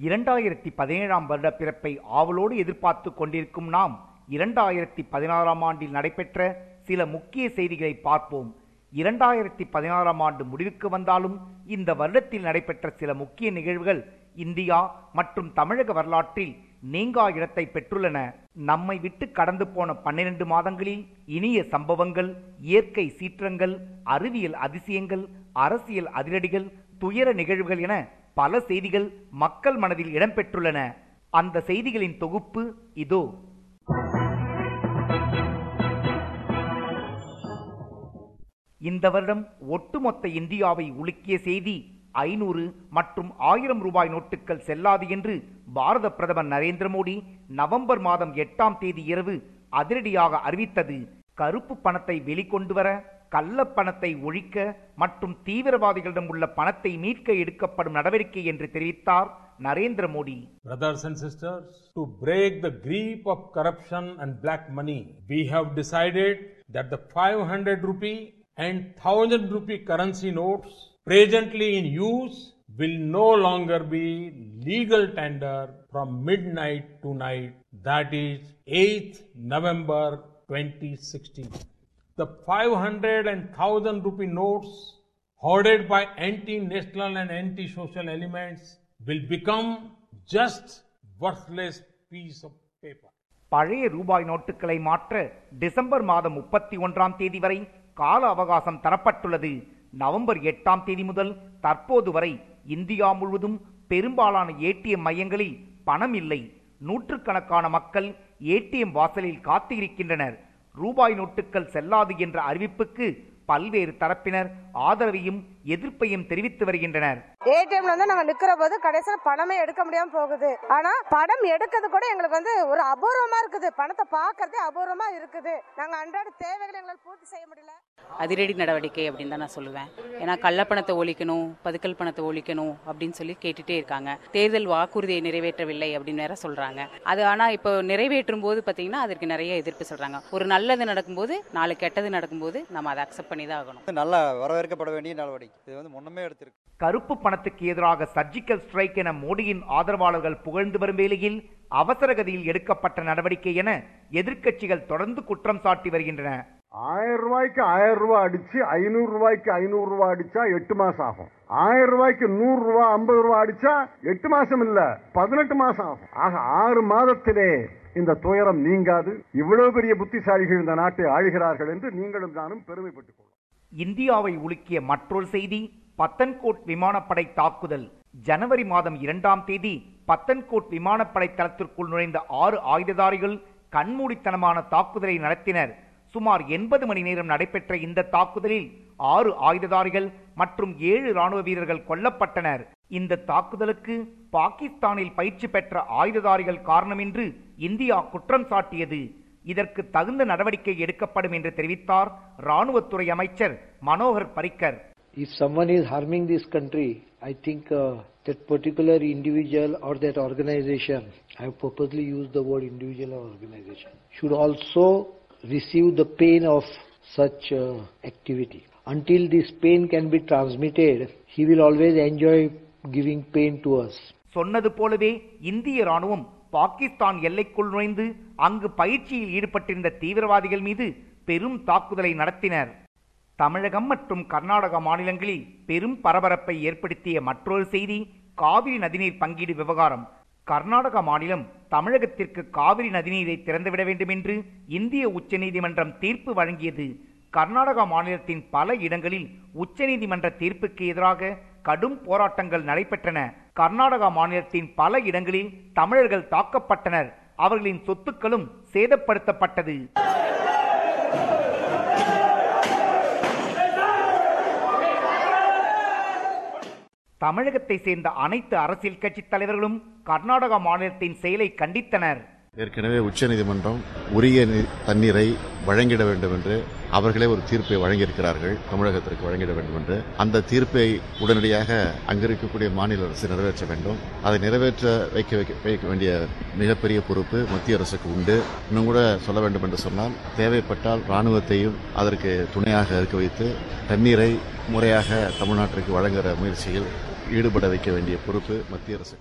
இரண்டாயிரத்தி பதினேழாம் வருட பிறப்பை ஆவலோடு எதிர்பார்த்து கொண்டிருக்கும் நாம் இரண்டாயிரத்தி பதினாறாம் ஆண்டில் நடைபெற்ற சில முக்கிய செய்திகளை பார்ப்போம் இரண்டாயிரத்தி பதினாறாம் ஆண்டு முடிவுக்கு வந்தாலும் இந்த வருடத்தில் நடைபெற்ற சில முக்கிய நிகழ்வுகள் இந்தியா மற்றும் தமிழக வரலாற்றில் நீங்கா இடத்தை பெற்றுள்ளன நம்மை விட்டு கடந்து போன பன்னிரண்டு மாதங்களில் இனிய சம்பவங்கள் இயற்கை சீற்றங்கள் அறிவியல் அதிசயங்கள் அரசியல் அதிரடிகள் துயர நிகழ்வுகள் என பல செய்திகள் மக்கள் மனதில் இடம்பெற்றுள்ளன அந்த செய்திகளின் தொகுப்பு இதோ இந்த வருடம் ஒட்டுமொத்த இந்தியாவை உலுக்கிய செய்தி ஐநூறு மற்றும் ஆயிரம் ரூபாய் நோட்டுகள் செல்லாது என்று பாரத பிரதமர் நரேந்திர மோடி நவம்பர் மாதம் எட்டாம் தேதி இரவு அதிரடியாக அறிவித்தது கருப்பு பணத்தை வெளிக்கொண்டு வர கள்ளப் பணத்தை ஒழிக்க மற்றும் தீவிரவாதிகளிடம் உள்ள பணத்தை மீட்க எடுக்கப்படும் நடவடிக்கை என்று தெரிவித்தார் Narendra Modi Brothers and sisters, to break the grip of corruption and black money, we have decided that the 500 rupee and 1000 rupee currency notes presently in use will no longer be legal tender from midnight to night, that is 8th November 2016. The 500 and 1000 rupee notes hoarded by anti-national and anti-social elements will become just worthless piece of paper. பழைய ரூபாய் நோட்டுகளை மாற்ற December மாதம் முப்பத்தி ஒன்றாம் தேதி வரை கால அவகாசம் தரப்பட்டுள்ளது நவம்பர் எட்டாம் தேதி முதல் தற்போது வரை இந்தியா முழுவதும் பெரும்பாலான ஏடிஎம் மையங்களில் பணம் இல்லை நூற்றுக்கணக்கான மக்கள் ஏடிஎம் வாசலில் காத்து இருக்கின்றனர் ரூபாய் நோட்டுகள் செல்லாது என்ற அறிவிப்புக்கு பல்வேறு தரப்பினர் ஆதரவையும் எதிர்ப்பையும் தெரிவித்து வருகின்றனர் ஏடிஎம்ல வந்து நாங்க நிக்கிற போது கடைசியில பணமே எடுக்க முடியாம போகுது ஆனா பணம் எடுக்கிறது கூட எங்களுக்கு வந்து ஒரு அபூர்வமா இருக்குது பணத்தை பாக்குறதே அபூர்வமா இருக்குது நாங்க அன்றாட தேவைகளை எங்களால் பூர்த்தி செய்ய முடியல அதிரடி நடவடிக்கை அப்படின்னு தான் நான் சொல்லுவேன் ஏன்னா கள்ளப்பணத்தை ஒழிக்கணும் பதுக்கல் பணத்தை ஒழிக்கணும் அப்படின்னு சொல்லி கேட்டுட்டே இருக்காங்க தேர்தல் வாக்குறுதியை நிறைவேற்றவில்லை அப்படின்னு வேற சொல்றாங்க அது ஆனா இப்போ நிறைவேற்றும் போது பாத்தீங்கன்னா அதற்கு நிறைய எதிர்ப்பு சொல்றாங்க ஒரு நல்லது நடக்கும்போது நாலு கெட்டது நடக்கும்போது நம்ம அதை அக்செப்ட் பண்ணி தான் ஆகணும் நல்ல வரவேற்கப்பட வேண்டிய நடவடிக்கை இது வந்து முன்னமே எடுத்திருக்கு கருப்பு பணத்துக்கு எதிராக சர்ஜிக்கல் ஸ்ட்ரைக் என மோடியின் ஆதரவாளர்கள் புகழ்ந்து வரும் வேளையில் அவசரகதியில் எடுக்கப்பட்ட நடவடிக்கை என எதிர்க்கட்சிகள் தொடர்ந்து குற்றம் சாட்டி வருகின்றன ஆயிரம் ரூபாய்க்கு ஆயிரம் ரூபாய் அடிச்சு ஐநூறு ரூபாய்க்கு ஐநூறு ரூபாய் அடிச்சா எட்டு மாசம் ஆகும் ஆயிரம் ரூபாய்க்கு நூறு ரூபாய் ஐம்பது ரூபாய் அடிச்சா எட்டு மாசம் இல்ல பதினெட்டு மாசம் ஆகும் ஆக ஆறு மாதத்திலே இந்த துயரம் நீங்காது இவ்வளவு பெரிய புத்திசாலிகள் இந்த நாட்டை ஆளுகிறார்கள் என்று நீங்களும் நானும் பெருமைப்பட்டுக் கொள்வோம் இந்தியாவை உலுக்கிய மற்றொரு செய்தி பத்தன்கோட் விமானப்படை தாக்குதல் ஜனவரி மாதம் இரண்டாம் தேதி பத்தன்கோட் விமானப்படை தளத்திற்குள் நுழைந்த ஆறு ஆயுததாரிகள் கண்மூடித்தனமான தாக்குதலை நடத்தினர் சுமார் எண்பது மணி நேரம் நடைபெற்ற இந்த தாக்குதலில் ஆறு ஆயுததாரிகள் மற்றும் ஏழு ராணுவ வீரர்கள் கொல்லப்பட்டனர் இந்த தாக்குதலுக்கு பாகிஸ்தானில் பயிற்சி பெற்ற ஆயுததாரிகள் காரணம் என்று இந்தியா குற்றம் சாட்டியது இதற்கு தகுந்த நடவடிக்கை எடுக்கப்படும் என்று தெரிவித்தார் ராணுவத்துறை அமைச்சர் Manohar பரிக்கர் If someone is harming this country, I think uh, that particular individual or that organization, I have purposely used the word individual or organization, should also receive the pain of such uh, activity. Until this pain can be transmitted, he will always enjoy giving pain to us. சொன்னது போலவே இந்திய ராணுவம் பாகிஸ்தான் எல்லைக்குள் நுழைந்து அங்கு பயிற்சியில் ஈடுபட்டிருந்த தீவிரவாதிகள் மீது பெரும் தாக்குதலை நடத்தினர் தமிழகம் மற்றும் கர்நாடக மாநிலங்களில் பெரும் பரபரப்பை ஏற்படுத்திய மற்றொரு செய்தி காவிரி நதிநீர் பங்கீடு விவகாரம் கர்நாடக மாநிலம் தமிழகத்திற்கு காவிரி நதிநீரை திறந்துவிட வேண்டும் என்று இந்திய உச்சநீதிமன்றம் தீர்ப்பு வழங்கியது கர்நாடக மாநிலத்தின் பல இடங்களில் உச்சநீதிமன்ற தீர்ப்புக்கு எதிராக கடும் போராட்டங்கள் நடைபெற்றன கர்நாடகா மாநிலத்தின் பல இடங்களில் தமிழர்கள் தாக்கப்பட்டனர் அவர்களின் சொத்துக்களும் சேதப்படுத்தப்பட்டது தமிழகத்தை சேர்ந்த அனைத்து அரசியல் கட்சி தலைவர்களும் கர்நாடகா மாநிலத்தின் செயலை கண்டித்தனர் ஏற்கனவே உச்சநீதிமன்றம் உரிய நி- தண்ணீரை வழங்கிட வேண்டும் என்று அவர்களே ஒரு தீர்ப்பை வழங்கியிருக்கிறார்கள் தமிழகத்திற்கு வழங்கிட வேண்டும் என்று அந்த தீர்ப்பை உடனடியாக அங்கிருக்கக்கூடிய மாநில அரசு நிறைவேற்ற வேண்டும் அதை நிறைவேற்ற வைக்க வைக்க வைக்க வேண்டிய மிகப்பெரிய பொறுப்பு மத்திய அரசுக்கு உண்டு இன்னும் கூட சொல்ல வேண்டும் என்று சொன்னால் தேவைப்பட்டால் ராணுவத்தையும் அதற்கு துணையாக இருக்க வைத்து தண்ணீரை முறையாக தமிழ்நாட்டிற்கு வழங்குகிற முயற்சியில் ஈடுபட வைக்க வேண்டிய பொறுப்பு மத்திய அரசுக்கு உண்டு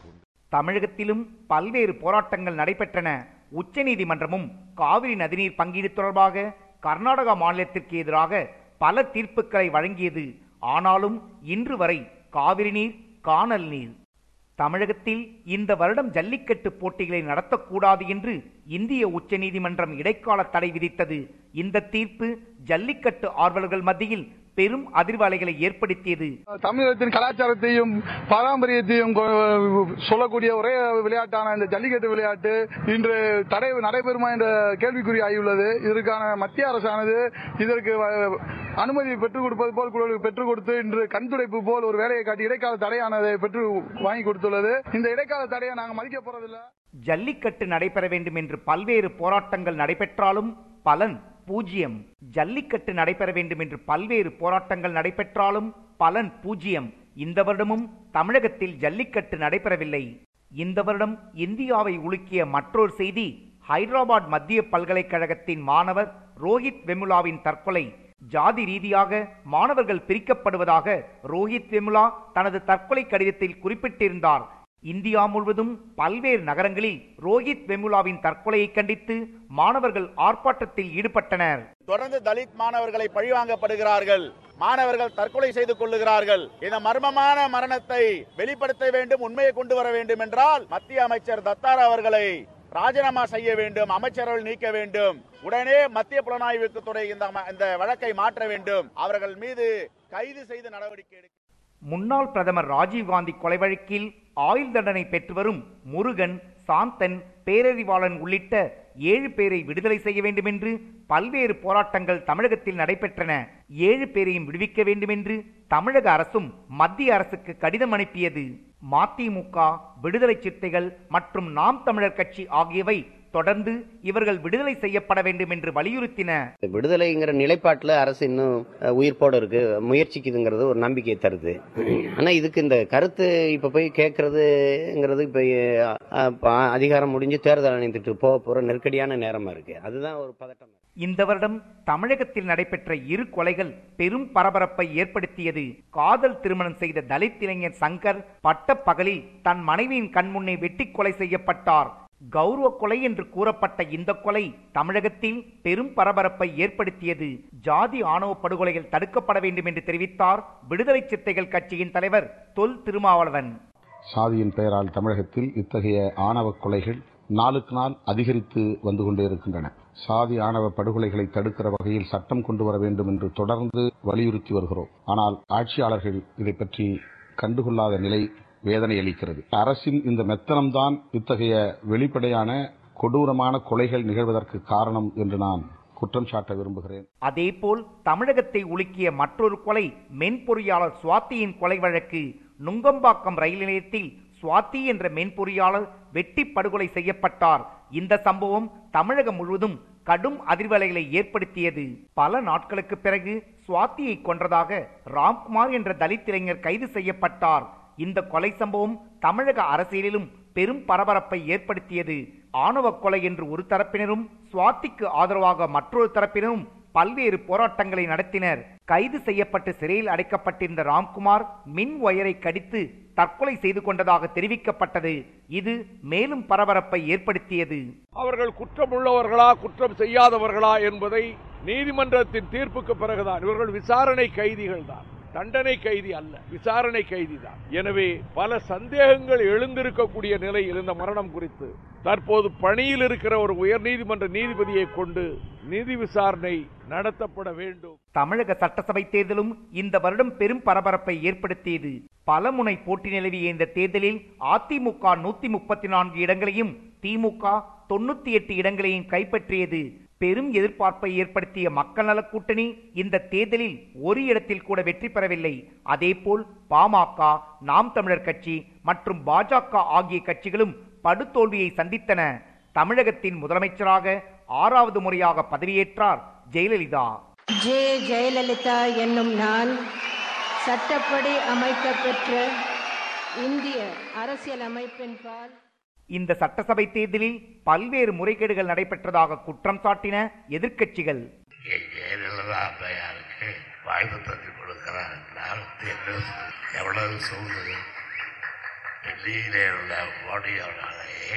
தமிழகத்திலும் பல்வேறு போராட்டங்கள் நடைபெற்றன உச்சநீதிமன்றமும் காவிரி நதிநீர் பங்கீடு தொடர்பாக கர்நாடகா மாநிலத்திற்கு எதிராக பல தீர்ப்புகளை வழங்கியது ஆனாலும் இன்று வரை காவிரி நீர் காணல் நீர் தமிழகத்தில் இந்த வருடம் ஜல்லிக்கட்டு போட்டிகளை நடத்தக்கூடாது என்று இந்திய உச்சநீதிமன்றம் இடைக்கால தடை விதித்தது இந்த தீர்ப்பு ஜல்லிக்கட்டு ஆர்வலர்கள் மத்தியில் பெரும் அதிர்வலைகளை ஏற்படுத்தியது தமிழகத்தின் கலாச்சாரத்தையும் பாரம்பரியத்தையும் கொ- சொல்லக்கூடிய ஒரே விளையாட்டான இந்த ஜல்லிக்கட்டு விளையாட்டு இன்று தடை நடைபெறுமா என்ற கேள்விக்குறி ஆகியுள்ளது இதற்கான மத்திய அரசானது இதற்கு வ- அனுமதி பெற்றுக் கொடுப்பது போல் கு- பெற்றுக் கொடுத்து இன்று கண்துடைப்பு போல் ஒரு வேலையை காட்டி இடைக்கால தடையானதை பெற்று வாங்கி கொடுத்துள்ளது இந்த இடைக்கால தடையை நாங்கள் மதிக்க போறதில்லை ஜல்லிக்கட்டு நடைபெற வேண்டும் என்று பல்வேறு போராட்டங்கள் நடைபெற்றாலும் பலன் பூஜ்யம் ஜல்லிக்கட்டு நடைபெற வேண்டும் என்று பல்வேறு போராட்டங்கள் நடைபெற்றாலும் பலன் பூஜ்யம் இந்த வருடமும் தமிழகத்தில் ஜல்லிக்கட்டு நடைபெறவில்லை இந்த வருடம் இந்தியாவை உலுக்கிய மற்றொரு செய்தி ஹைதராபாத் மத்திய பல்கலைக்கழகத்தின் மாணவர் ரோஹித் வெமுலாவின் தற்கொலை ஜாதி ரீதியாக மாணவர்கள் பிரிக்கப்படுவதாக ரோஹித் வெமுலா தனது தற்கொலை கடிதத்தில் குறிப்பிட்டிருந்தார் இந்தியா முழுவதும் பல்வேறு நகரங்களில் ரோஹித் வெமுலாவின் தற்கொலையை கண்டித்து மாணவர்கள் ஆர்ப்பாட்டத்தில் ஈடுபட்டனர் தொடர்ந்து தலித் மாணவர்களை பழிவாங்கப்படுகிறார்கள் மாணவர்கள் தற்கொலை செய்து கொள்ளுகிறார்கள் இந்த மர்மமான மரணத்தை வெளிப்படுத்த வேண்டும் உண்மையை கொண்டு வர வேண்டும் என்றால் மத்திய அமைச்சர் தத்தார் அவர்களை ராஜினாமா செய்ய வேண்டும் அமைச்சர்கள் நீக்க வேண்டும் உடனே மத்திய புலனாய்வுக்கு துறை இந்த ம- இந்த வழக்கை மாற்ற வேண்டும் அவர்கள் மீது கைது செய்து நடவடிக்கை எடுக்க முன்னாள் பிரதமர் ராஜீவ்காந்தி கொலை வழக்கில் ஆயுள் தண்டனை பெற்று வரும் முருகன் சாந்தன் பேரறிவாளன் உள்ளிட்ட ஏழு பேரை விடுதலை செய்ய வேண்டும் என்று பல்வேறு போராட்டங்கள் தமிழகத்தில் நடைபெற்றன ஏழு பேரையும் விடுவிக்க வேண்டும் என்று தமிழக அரசும் மத்திய அரசுக்கு கடிதம் அனுப்பியது மதிமுக விடுதலை சிறுத்தைகள் மற்றும் நாம் தமிழர் கட்சி ஆகியவை தொடர்ந்து இவர்கள் விடுதலை செய்யப்பட வேண்டும் என்று வலியுறுத்தின விடுதலைங்கிற நிலைப்பாட்டில் அரசு இன்னும் அஹ், உயிர்ப்போட இருக்கு முயற்சிக்குதுங்கிறது ஒரு நம்பிக்கை தருது ஆனா இதுக்கு இந்த கருத்து இப்ப போய் கேட்கறதுங்கிறது இப்ப அஹ், ப- அதிகாரம் முடிஞ்சு தேர்தல் அணிந்துட்டு போக போற நெருக்கடியான நேரமா இருக்கு அதுதான் ஒரு பதட்டம் இந்த வருடம் தமிழகத்தில் நடைபெற்ற இரு கொலைகள் பெரும் பரபரப்பை ஏற்படுத்தியது காதல் திருமணம் செய்த தலித் இளைஞர் சங்கர் பட்டப்பகலில் தன் மனைவியின் கண்முன்னே வெட்டி கொலை செய்யப்பட்டார் கௌரவ கொலை என்று கூறப்பட்ட இந்த கொலை தமிழகத்தில் பெரும் பரபரப்பை ஏற்படுத்தியது ஜாதி ஆணவ படுகொலைகள் தடுக்கப்பட வேண்டும் என்று தெரிவித்தார் விடுதலை சிறுத்தைகள் கட்சியின் தலைவர் தொல் திருமாவளவன் சாதியின் பெயரால் தமிழகத்தில் இத்தகைய ஆணவ கொலைகள் நாளுக்கு நாள் அதிகரித்து வந்து கொண்டே இருக்கின்றன சாதி ஆணவ படுகொலைகளை தடுக்கிற வகையில் சட்டம் கொண்டு வர வேண்டும் என்று தொடர்ந்து வலியுறுத்தி வருகிறோம் ஆனால் ஆட்சியாளர்கள் இதை பற்றி கண்டுகொள்ளாத நிலை வேதனை அளிக்கிறது அரசின் இந்த மெத்தனம்தான் இத்தகைய வெளிப்படையான கொடூரமான கொலைகள் நிகழ்வதற்கு காரணம் என்று நான் குற்றம் சாட்ட விரும்புகிறேன் அதேபோல் தமிழகத்தை உலுக்கிய மற்றொரு கொலை மென்பொறியாளர் சுவாதியின் கொலை வழக்கு நுங்கம்பாக்கம் ரயில் நிலையத்தில் சுவாதி என்ற மென்பொறியாளர் வெட்டி படுகொலை செய்யப்பட்டார் இந்த சம்பவம் தமிழகம் முழுவதும் கடும் அதிர்வலைகளை ஏற்படுத்தியது பல நாட்களுக்கு பிறகு சுவாதியை கொன்றதாக ராம்குமார் என்ற தலித் இளைஞர் கைது செய்யப்பட்டார் இந்த கொலை சம்பவம் தமிழக அரசியலிலும் பெரும் பரபரப்பை ஏற்படுத்தியது ஆணவ கொலை என்று ஒரு தரப்பினரும் சுவாதிக்கு ஆதரவாக மற்றொரு தரப்பினரும் பல்வேறு போராட்டங்களை நடத்தினர் கைது செய்யப்பட்டு சிறையில் அடைக்கப்பட்டிருந்த ராம்குமார் மின் ஒயரை கடித்து தற்கொலை செய்து கொண்டதாக தெரிவிக்கப்பட்டது இது மேலும் பரபரப்பை ஏற்படுத்தியது அவர்கள் குற்றமுள்ளவர்களா குற்றம் செய்யாதவர்களா என்பதை நீதிமன்றத்தின் தீர்ப்புக்கு பிறகுதான் இவர்கள் விசாரணை கைதிகள் தான் தண்டனை கைதி அல்ல விசாரணை கைதி தான் எனவே பல சந்தேகங்கள் எழுந்திருக்கக்கூடிய நிலையில் இந்த மரணம் குறித்து தற்போது பணியில் இருக்கிற ஒரு உயர்நீதிமன்ற நீதிபதியை கொண்டு நீதி விசாரணை நடத்தப்பட வேண்டும் தமிழக சட்டசபை தேர்தலும் இந்த வருடம் பெரும் பரபரப்பை ஏற்படுத்தியது பல முனை போட்டி நிலவிய இந்த தேர்தலில் அதிமுக நூத்தி முப்பத்தி நான்கு இடங்களையும் திமுக தொண்ணூத்தி எட்டு இடங்களையும் கைப்பற்றியது பெரும் எதிர்பார்ப்பை ஏற்படுத்திய மக்கள் நலக் கூட்டணி இந்த தேர்தலில் ஒரு இடத்தில் கூட வெற்றி பெறவில்லை அதேபோல் பாமக நாம் தமிழர் கட்சி மற்றும் பாஜக ஆகிய கட்சிகளும் படுதோல்வியை சந்தித்தன தமிழகத்தின் முதலமைச்சராக ஆறாவது முறையாக பதவியேற்றார் ஜெயலலிதா ஜே ஜெயலலிதா என்னும் நான் சட்டப்படி அமைக்கப்பெற்ற இந்திய அரசியல் அமைப்பின்பால் இந்த சட்டசபை தேர்தலில் பல்வேறு முறைகேடுகள் நடைபெற்றதாக குற்றம் சாட்டின எதிர்க்கட்சிகள் ஜெயலலிதா அம்மையாருக்கு வாழ்த்து தந்து கொடுக்கிறார் நான் என்ன சொல்றது? எவ்வளவு சொல்றது டெல்லியிலே உள்ள மோடியோடாலே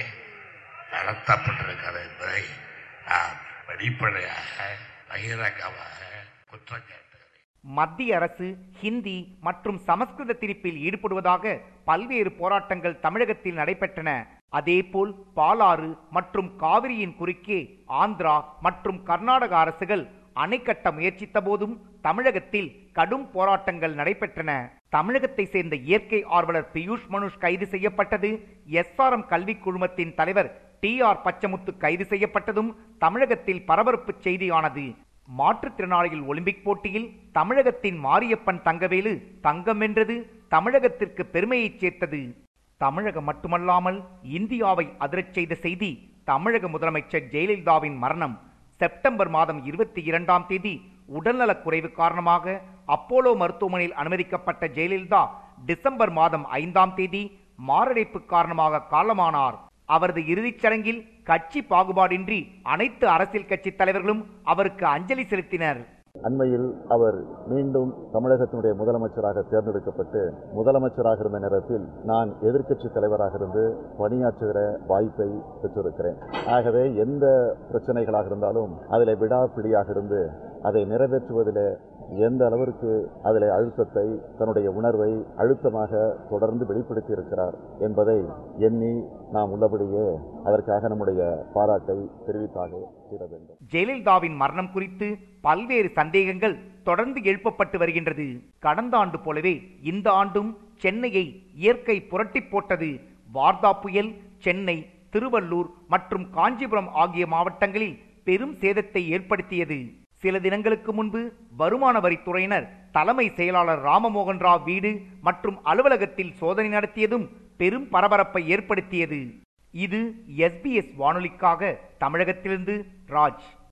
நடத்தப்பட்டிருக்கிறது என்பதை நான் வெளிப்படையாக பகிரங்கமாக குற்றம் சாட்டுகிறேன் மத்திய அரசு ஹிந்தி மற்றும் சமஸ்கிருத திணிப்பில் ஈடுபடுவதாக பல்வேறு போராட்டங்கள் தமிழகத்தில் நடைபெற்றன அதேபோல் பாலாறு மற்றும் காவிரியின் குறுக்கே ஆந்திரா மற்றும் கர்நாடக அரசுகள் அணை கட்ட முயற்சித்த போதும் தமிழகத்தில் கடும் போராட்டங்கள் நடைபெற்றன தமிழகத்தை சேர்ந்த இயற்கை ஆர்வலர் பியூஷ் மனுஷ் கைது செய்யப்பட்டது எஸ்ஆர்எம் கல்விக் குழுமத்தின் தலைவர் டி ஆர் பச்சமுத்து கைது செய்யப்பட்டதும் தமிழகத்தில் பரபரப்பு செய்தியானது மாற்றுத்திறனாளிகள் ஒலிம்பிக் போட்டியில் தமிழகத்தின் மாரியப்பன் தங்கவேலு தங்கம் வென்றது தமிழகத்திற்கு பெருமையை சேர்த்தது தமிழகம் மட்டுமல்லாமல் இந்தியாவை அதிரச் செய்த செய்தி தமிழக முதலமைச்சர் ஜெயலலிதாவின் மரணம் செப்டம்பர் மாதம் இருபத்தி இரண்டாம் தேதி உடல்நலக் குறைவு காரணமாக அப்போலோ மருத்துவமனையில் அனுமதிக்கப்பட்ட ஜெயலலிதா டிசம்பர் மாதம் ஐந்தாம் தேதி மாரடைப்பு காரணமாக காலமானார் அவரது இறுதிச் சடங்கில் கட்சி பாகுபாடின்றி அனைத்து அரசியல் கட்சி தலைவர்களும் அவருக்கு அஞ்சலி செலுத்தினர் அண்மையில் அவர் மீண்டும் தமிழகத்தினுடைய முதலமைச்சராக தேர்ந்தெடுக்கப்பட்டு முதலமைச்சராக இருந்த நேரத்தில் நான் எதிர்க்கட்சி தலைவராக இருந்து பணியாற்றுகிற வாய்ப்பை பெற்றிருக்கிறேன் ஆகவே எந்த பிரச்சனைகளாக இருந்தாலும் அதில் விடாப்பிடியாக இருந்து அதை நிறைவேற்றுவதில் எந்த அளவிற்கு அதில் அழுத்தத்தை தன்னுடைய உணர்வை அழுத்தமாக தொடர்ந்து வெளிப்படுத்தி இருக்கிறார் என்பதை எண்ணி நாம் உள்ளபடியே அதற்காக நம்முடைய பாராட்டை தெரிவித்தாக தீர வேண்டும் ஜெயலலிதாவின் மரணம் குறித்து பல்வேறு சந்தேகங்கள் தொடர்ந்து எழுப்பப்பட்டு வருகின்றது கடந்த ஆண்டு போலவே இந்த ஆண்டும் சென்னையை இயற்கை புரட்டி போட்டது வார்தா புயல் சென்னை திருவள்ளூர் மற்றும் காஞ்சிபுரம் ஆகிய மாவட்டங்களில் பெரும் சேதத்தை ஏற்படுத்தியது சில தினங்களுக்கு முன்பு வருமான வரித்துறையினர் தலைமை செயலாளர் ராமமோகன் ராவ் வீடு மற்றும் அலுவலகத்தில் சோதனை நடத்தியதும் பெரும் பரபரப்பை ஏற்படுத்தியது இது எஸ்பிஎஸ் வானொலிக்காக தமிழகத்திலிருந்து ராஜ்